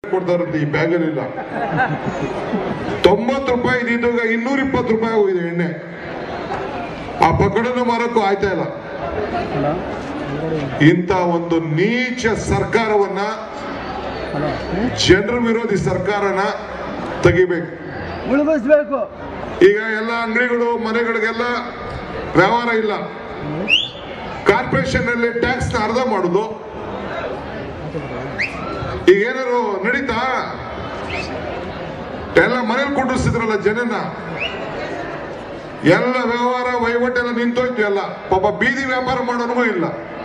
ಕೊಡ್ತಾರಂತೆ ಈ ಬ್ಯಾಗಲ್ಲಿಲ್ಲ ತೊಂಬತ್ತು ರೂಪಾಯಿ ಇದ್ದಿದ್ದಾಗ ಇನ್ನೂರ ಇಪ್ಪತ್ತು ರೂಪಾಯಿ ಹೋಗಿದೆ ಎಣ್ಣೆ ಆ ಪಕಡನ್ನು ಮಾರಕ್ಕೂ ಆಯ್ತಾ ಇಲ್ಲ ಇಂಥ ಒಂದು ನೀಚ ಸರ್ಕಾರವನ್ನ ಜನರ ವಿರೋಧಿ ಸರ್ಕಾರನ ತೆಗಿಬೇಕು ಉಳಿಸ್ಬೇಕು ಈಗ ಎಲ್ಲ ಅಂಗಡಿಗಳು ಮನೆಗಳಿಗೆಲ್ಲ ವ್ಯವಹಾರ ಇಲ್ಲ ಕಾರ್ಪೊರೇಷನ್ ಅಲ್ಲಿ ಟ್ಯಾಕ್ಸ್ ನ ಅರ್ಧ ಮಾಡುದು ಈಗ ಏನಾರು ನಡೀತಾ ಎಲ್ಲ ಮನೇಲಿ ಕುಂಡಿಸ್ತಿದ್ರಲ್ಲ ಜನನ ಎಲ್ಲ ವ್ಯವಹಾರ ವಹಿವಾಟೆಲ್ಲ ನಿಂತೋಯ್ತು ಎಲ್ಲ ಪಾಪ ಬೀದಿ ವ್ಯಾಪಾರ ಮಾಡೋನಿಗೂ ಇಲ್ಲ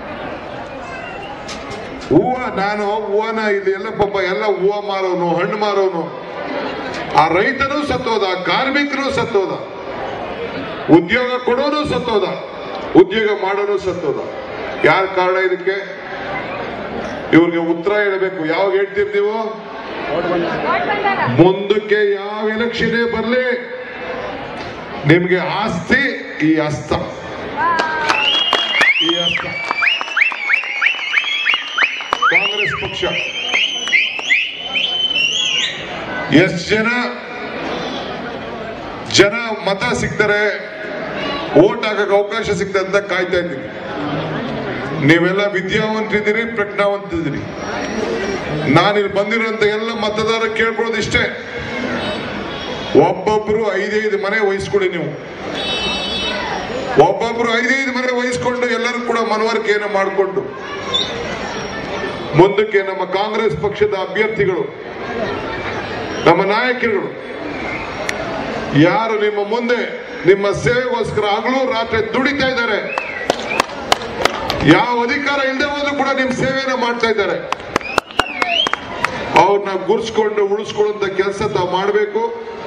ಹೂವ ನಾನು ಹೂವನ ಇಲ್ಲಿ ಎಲ್ಲ ಪಾಪ ಎಲ್ಲ ಹೂವ ಮಾರೋನು ಹಣ್ಣು ಮಾರೋನು ಆ ರೈತನೂ ಸತ್ತೋದ ಕಾರ್ಮಿಕನು ಸತ್ತೋದ ಉದ್ಯೋಗ ಕೊಡೋನು ಸತ್ತೋದ ಉದ್ಯೋಗ ಮಾಡೋನು ಸತ್ತೋದ ಯಾರ ಕಾರಣ ಇದಕ್ಕೆ ಇವ್ರಿಗೆ ಉತ್ತರ ಹೇಳಬೇಕು ಯಾವಾಗ ಹೇಳ್ತೀರಿ ನೀವು ಮುಂದಕ್ಕೆ ಯಾವ ಎಲೆಕ್ಷನ್ ಬರಲಿ ನಿಮ್ಗೆ ಆಸ್ತಿ ಈ ಅಸ್ತ ಈ ಅಸ್ತ ಕಾಂಗ್ರೆಸ್ ಪಕ್ಷ ಎಷ್ಟು ಜನ ಜನ ಮತ ಸಿಗ್ತಾರೆ ಓಟ್ ಹಾಕಕ್ಕೆ ಅವಕಾಶ ಸಿಗ್ತದೆ ಅಂತ ಕಾಯ್ತಾ ಇದ್ದೀನಿ ನೀವೆಲ್ಲ ವಿದ್ಯಾವಂತರಿದ್ದೀರಿ ಪ್ರಜ್ಞಾವಂತಿದ್ದೀರಿ ನಾನಿಲ್ಲಿ ಬಂದಿರೋಂಥ ಎಲ್ಲ ಮತದಾರ ಕೇಳ್ಕೊಳ್ಳೋದು ಇಷ್ಟೇ ಒಬ್ಬೊಬ್ರು ಐದೈದು ಮನೆ ವಹಿಸ್ಕೊಡಿ ನೀವು ಒಬ್ಬೊಬ್ರು ಐದೈದು ಮನೆ ವಹಿಸ್ಕೊಂಡು ಎಲ್ಲರೂ ಕೂಡ ಮನವರಿಕೆಯನ್ನು ಮಾಡಿಕೊಂಡು ಮುಂದಕ್ಕೆ ನಮ್ಮ ಕಾಂಗ್ರೆಸ್ ಪಕ್ಷದ ಅಭ್ಯರ್ಥಿಗಳು ನಮ್ಮ ನಾಯಕರುಗಳು ಯಾರು ನಿಮ್ಮ ಮುಂದೆ ನಿಮ್ಮ ಸೇವೆಗೋಸ್ಕರ ಹಗಲು ರಾತ್ರಿ ದುಡಿತಾ ಇದ್ದಾರೆ ಯಾವ ಅಧಿಕಾರ ಇಲ್ಲದೆ ಹೋದ್ರು ಕೂಡ ನಿಮ್ ಸೇವೆಯನ್ನು ಮಾಡ್ತಾ ಇದ್ದಾರೆ ಅವ್ರನ್ನ ಗುರ್ಸ್ಕೊಂಡು ಉಳಿಸ್ಕೊಳ್ಳುವಂತ ಕೆಲಸ ತಾವು ಮಾಡಬೇಕು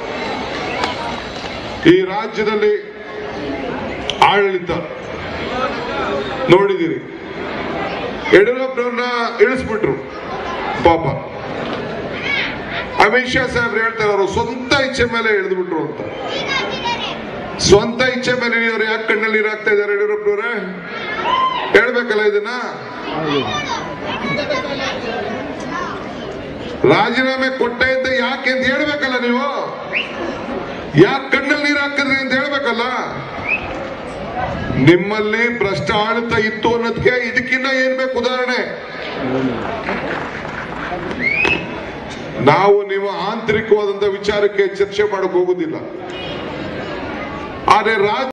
ಈ ರಾಜ್ಯದಲ್ಲಿ ಆಡಳಿತ ನೋಡಿದಿರಿ ಯಡಿಯೂರಪ್ಪನವ್ರನ್ನ ಇಳಿಸ್ಬಿಟ್ರು ಪಾಪ ಅಮಿತ್ ಶಾ ಸಾಹೇಬ್ರು ಹೇಳ್ತಾರೆ ಅವರು ಸ್ವಂತ ಇಚ್ಛೆ ಮೇಲೆ ಇಳಿದ್ಬಿಟ್ರು ಅಂತ ಸ್ವಂತ ಇಚ್ಛೆ ಮೇಲೆ ಇಳಿಯೋರು ಯಾಕೆ ಕಣ್ಣಲ್ಲಿ ನೀರು ಹಾಕ್ತಾ ಇದ್ದಾರೆ ಯಡಿಯೂರಪ್ಪನವ್ರೆ ಹೇಳ್ಬೇಕಲ್ಲ ಇದನ್ನ ರಾಜೀನಾಮೆ ಕೊಟ್ಟೆ ಅಂತ ಯಾಕೆ ಅಂತ ಹೇಳ್ಬೇಕಲ್ಲ ನೀವು ಯಾಕೆ ಕಣ್ಣಲ್ಲಿ ನೀರು ಹಾಕಿದ್ರಿ ಅಂತ ಹೇಳ್ಬೇಕಲ್ಲ ನಿಮ್ಮಲ್ಲಿ ಭ್ರಷ್ಟ ಆಡಳಿತ ಇತ್ತು ಅನ್ನೋದಕ್ಕೆ ಇದಕ್ಕಿನ್ನ ಏನ್ ಬೇಕು ಉದಾಹರಣೆ ನಾವು ನೀವು ಆಂತರಿಕವಾದಂತ ವಿಚಾರಕ್ಕೆ ಚರ್ಚೆ ಮಾಡಕ್ ಹೋಗುದಿಲ್ಲ ಆದ್ರೆ ರಾಜ್ಯ